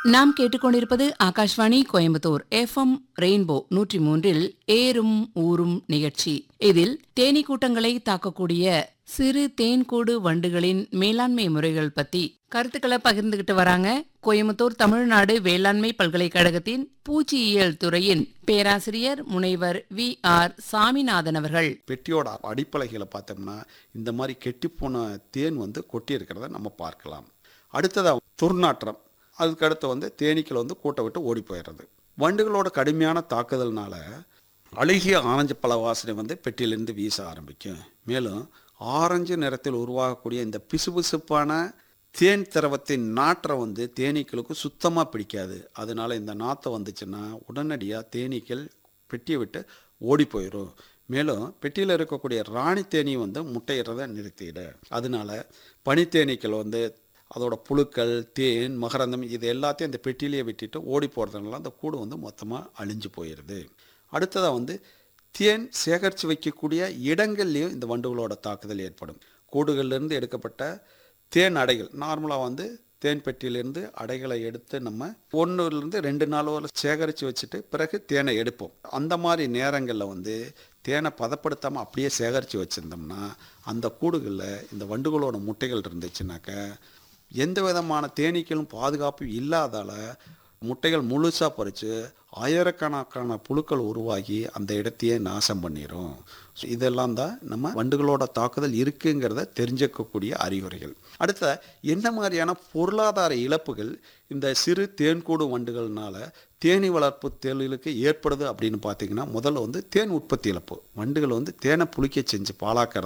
நாம் கேட்டுக்கொண்டிருப்பது Akashvani Coimbatore FM rainbow நூற்றி மூன்றில் ஏறும் ஊரும் நிகழ்ச்சி இதில் தேனீ கூட்டங்களை தாக்கக்கூடிய சிறு தேன்கூடு வண்டுகளின் மேலாண்மை முறைகள் பத்தி கருத்துக்களை பகிர்ந்துகிட்டு வராங்க கோயம்புத்தூர் தமிழ்நாடு வேளாண்மை பல்கலைக்கழகத்தின் பூச்சியியல் துறையின் பேராசிரியர் முனைவர் வி ஆர் சாமிநாதன் அவர்கள் பெட்டியோட அடிப்பலகையில் பார்த்தோம்னா இந்த மாதிரி கெட்டிப்போன தேன் வந்து கொட்டி இருக்கிறத நம்ம பார்க்கலாம் அடுத்ததாக துர்நாற்றம் அதுக்கடுத்து வந்து தேனீக்கள் வந்து கூட்டை விட்டு ஓடி போயிடுறது வண்டுகளோட கடுமையான தாக்குதல்னால அழுகிய ஆரஞ்சு பழ வாசனை வந்து பெட்டியிலிருந்து வீச ஆரம்பிக்கும் மேலும் ஆரஞ்சு நிறத்தில் உருவாகக்கூடிய இந்த பிசுபிசுப்பான தேன் திரவத்தின் நாற்றம் வந்து தேனீக்களுக்கு சுத்தமாக பிடிக்காது அதனால இந்த நாற்றம் வந்துச்சுன்னா உடனடியாக தேனீக்கள் பெட்டியை விட்டு ஓடி போயிடும் மேலும் பெட்டியில் இருக்கக்கூடிய ராணி தேனி வந்து முட்டையிடுறதை நிறுத்திடு அதனால பனித்தேனீக்கள் வந்து அதோட புழுக்கள் தேன் மகரந்தம் இது எல்லாத்தையும் அந்த பெட்டியிலேயே விட்டுட்டு ஓடி போகிறதுனால அந்த கூடு வந்து மொத்தமாக அழிஞ்சு போயிடுது அடுத்ததாக வந்து தேன் சேகரித்து வைக்கக்கூடிய இடங்கள்லேயும் இந்த வண்டுகளோட தாக்குதல் ஏற்படும் கூடுகள்லேருந்து எடுக்கப்பட்ட தேன் அடைகள் நார்மலாக வந்து தேன் பெட்டியிலேருந்து அடைகளை எடுத்து நம்ம ஒன்றுலேருந்து ரெண்டு நாள் வரை சேகரித்து வச்சுட்டு பிறகு தேனை எடுப்போம் அந்த மாதிரி நேரங்களில் வந்து தேனை பதப்படுத்தாமல் அப்படியே சேகரித்து வச்சுருந்தோம்னா அந்த கூடுகளில் இந்த வண்டுகளோட முட்டைகள் இருந்துச்சுனாக்க எந்த விதமான தேனீக்களும் பாதுகாப்பு இல்லாதால முட்டைகள் முழுசாக பறித்து ஆயிரக்கணக்கான புழுக்கள் உருவாகி அந்த இடத்தையே நாசம் பண்ணிடும் இதெல்லாம் தான் நம்ம வண்டுகளோட தாக்குதல் இருக்குங்கிறத தெரிஞ்சுக்கக்கூடிய அறிகுறிகள் அடுத்த என்ன மாதிரியான பொருளாதார இழப்புகள் இந்த சிறு தேன்கூடு வண்டுகள்னால தேனீ வளர்ப்பு தொழிலுக்கு ஏற்படுது அப்படின்னு பார்த்தீங்கன்னா முதல்ல வந்து தேன் உற்பத்தி இழப்பு வண்டுகள் வந்து தேனை புளிக்க செஞ்சு பாலாக்கிறது